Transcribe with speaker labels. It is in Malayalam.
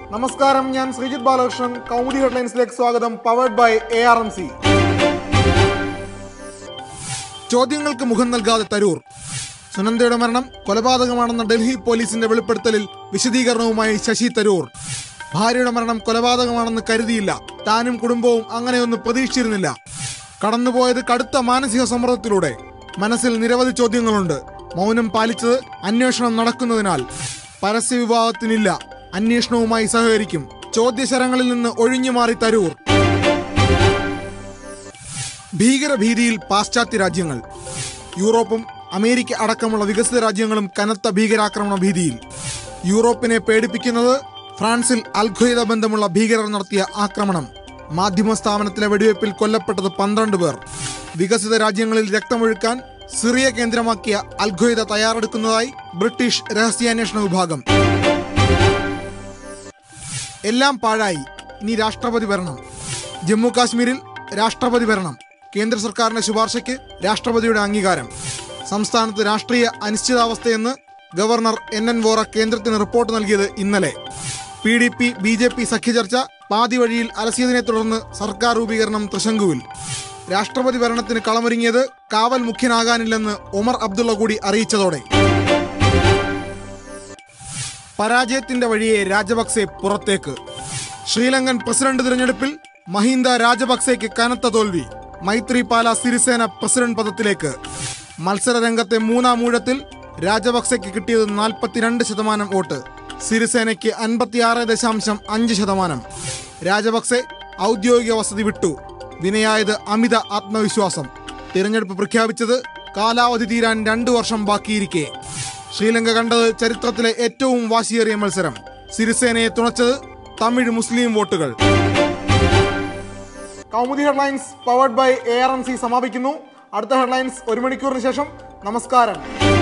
Speaker 1: നമസ്കാരം ഞാൻ ശ്രീജിത് ബാലകൃഷ്ണൻ കൗമുദി ഹെഡ്ലൈൻസിലേക്ക് സ്വാഗതം powered by A R M C ചോദ്യങ്ങൾക്ക് മുഖം നൽകാതെ തരൂർ സുനന്ദയുടെ മരണം കൊലപാതകമാണെന്ന ഡൽഹി പോലീസിന്റെ വെളിപ്പെടുത്തലിൽ വിശദീകരണവുമായി ശശി തരൂർ ഭാര്യയുടെ മരണം കൊലപാതകമാണെന്ന് കരുതിയില്ല താനും കുടുംബവും അങ്ങനെയൊന്നും പ്രതീക്ഷിച്ചിരുന്നില്ല കടന്നുപോയത് കടുത്ത മാനസിക സമ്മർദ്ദത്തിലൂടെ മനസ്സിൽ നിരവധി ചോദ്യങ്ങളുണ്ട് മൗനം പാലിച്ചത് അന്വേഷണം നടക്കുന്നതിനാൽ പരസ്യ വിവാഹത്തിനില്ല അന്വേഷണവുമായി സഹകരിക്കും ചോദ്യശരങ്ങളിൽ നിന്ന് ഒഴിഞ്ഞു മാറി തരൂർ ഭീകരഭീതിയിൽ പാശ്ചാത്യ രാജ്യങ്ങൾ യൂറോപ്പും അമേരിക്ക അടക്കമുള്ള വികസിത രാജ്യങ്ങളും കനത്ത ഭീകരാക്രമണ ഭീതിയിൽ യൂറോപ്പിനെ പേടിപ്പിക്കുന്നത് ഫ്രാൻസിൽ അൽഖ്വയ്ദ ബന്ധമുള്ള ഭീകരർ നടത്തിയ ആക്രമണം മാധ്യമ സ്ഥാപനത്തിലെ വെടിവയ്പിൽ കൊല്ലപ്പെട്ടത് പന്ത്രണ്ട് പേർ വികസിത രാജ്യങ്ങളിൽ രക്തമൊഴുക്കാൻ സിറിയ കേന്ദ്രമാക്കിയ അൽഖ്വയ്ദ തയ്യാറെടുക്കുന്നതായി ബ്രിട്ടീഷ് രഹസ്യാന്വേഷണ വിഭാഗം എല്ലാം പാഴായി ഇനി രാഷ്ട്രപതി ഭരണം ജമ്മു കാശ്മീരിൽ രാഷ്ട്രപതി ഭരണം കേന്ദ്ര സർക്കാരിന്റെ ശുപാർശയ്ക്ക് രാഷ്ട്രപതിയുടെ അംഗീകാരം സംസ്ഥാനത്ത് രാഷ്ട്രീയ അനിശ്ചിതാവസ്ഥയെന്ന് ഗവർണർ എൻ എൻ വോറ കേന്ദ്രത്തിന് റിപ്പോർട്ട് നൽകിയത് ഇന്നലെ P D P B J P സഖ്യചർച്ച പാതി വഴിയിൽ അലസിയതിനെ തുടർന്ന് സർക്കാർ രൂപീകരണം തൃശങ്കുവിൽ രാഷ്ട്രപതി ഭരണത്തിന് കളമൊരുങ്ങിയത് കാവൽ മുഖ്യനാകാനില്ലെന്ന് ഒമർ അബ്ദുള്ള കൂടി അറിയിച്ചതോടെ പരാജയത്തിന്റെ വഴിയെ രാജപക്സെ പുറത്തേക്ക് ശ്രീലങ്കൻ പ്രസിഡന്റ് തിരഞ്ഞെടുപ്പിൽ മഹിന്ദ രാജപക്സെക്ക് കനത്ത തോൽവി മൈത്രിപാല സിരിസേന പ്രസിഡന്റ് പദത്തിലേക്ക് മത്സര രംഗത്തെ മൂന്നാം ഊഴത്തിൽ രാജപക്സെക്ക് കിട്ടിയത് നാൽപ്പത്തിരണ്ട് ശതമാനം വോട്ട് സിരിസേനയ്ക്ക് അൻപത്തിയാറ് ദശാംശം അഞ്ച് ശതമാനം രാജപക്സെ ഔദ്യോഗിക വസതി വിട്ടു വിനയായത് അമിത ആത്മവിശ്വാസം തിരഞ്ഞെടുപ്പ് പ്രഖ്യാപിച്ചത് കാലാവധി തീരാൻ രണ്ടു വർഷം ബാക്കിയിരിക്കെ ശ്രീലങ്ക കണ്ടത് ചരിത്രത്തിലെ ഏറ്റവും വാശിയേറിയ മത്സരം സിരിസേനയെ തുണച്ചത് തമിഴ് മുസ്ലിം വോട്ടുകൾ Kaumudi headlines powered by A R M C സമാപിക്കുന്നു അടുത്ത ഹെഡ്ലൈൻസ് ഒരു മണിക്കൂറിന് ശേഷം നമസ്കാരം